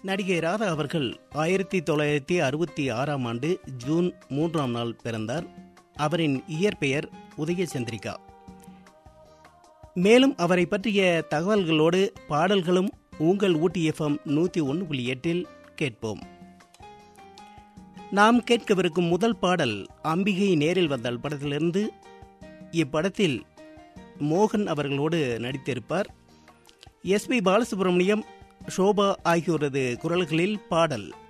நடிகை ராதா அவர்கள் ஆயிரத்தி தொள்ளாயிரத்தி அறுபத்தி ஆறாம் ஆண்டு ஜூன் மூன்றாம் நாள் பிறந்தார் அவரின் இயற்பெயர் உதயசந்திரிகா மேலும் அவரை பற்றிய தகவல்களோடு பாடல்களும் உங்கள் ஊட்டி எஃப்எம் நூற்றி ஒன்று புள்ளி எட்டில் கேட்போம் நாம் கேட்கவிருக்கும் முதல் பாடல் அம்பிகை நேரில் வந்தால் படத்திலிருந்து இப்படத்தில் மோகன் அவர்களோடு நடித்திருப்பார் எஸ் பி பாலசுப்ரமணியம் ஷோபா ஆகியோரது குரல்களில் பாடல்